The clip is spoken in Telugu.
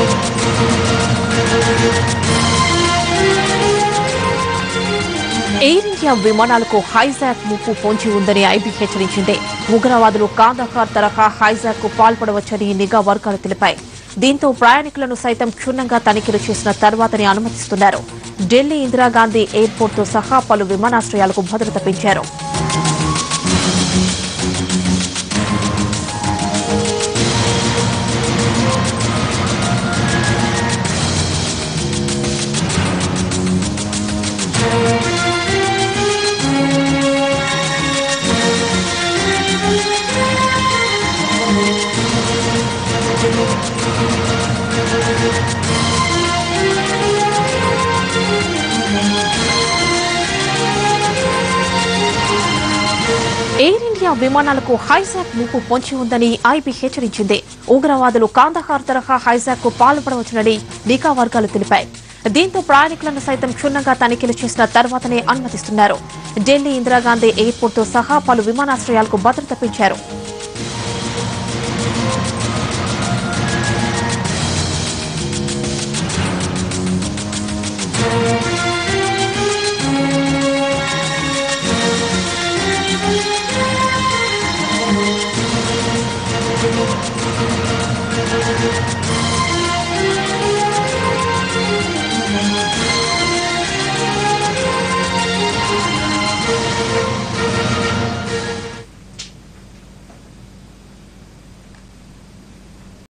ఎయిర్ ఇండియా విమానాలకు హైజాక్ ముప్పు పొంచి ఉందని ఐబీ హెచ్చరించింది ఉగ్రవాదులు కాందహార్ తరహా హైజాక్ కు పాల్పడవచ్చని నిఘా వర్గాలు తెలిపాయి దీంతో ప్రయాణికులను సైతం క్షుణ్ణంగా తనిఖీలు చేసిన తర్వాతనే అనుమతిస్తున్నారు ఢిల్లీ ఇందిరాగాంధీ ఎయిర్పోర్ట్ తో సహా పలు విమానాశ్రయాలకు భద్రత పెంచారు ఎయిర్ ఇండియా విమానాలకు హైజాక్ ముప్పు పొంచి ఉందని ఐబీ హెచ్చరించింది ఉగ్రవాదులు కాందహార్ తరహా హైజాక్ కు పాల్పడవచ్చునని నిఘా వర్గాలు తెలిపాయి దీంతో ప్రయాణికులను సైతం క్షుణ్ణంగా తనిఖీలు చేసిన తర్వాతనే అనుమతిస్తున్నారు ఢిల్లీ ఇందిరాగాంధీ ఎయిర్పోర్ట్ తో సహా పలు విమానాశ్రయాలకు భద్రత పెంచారు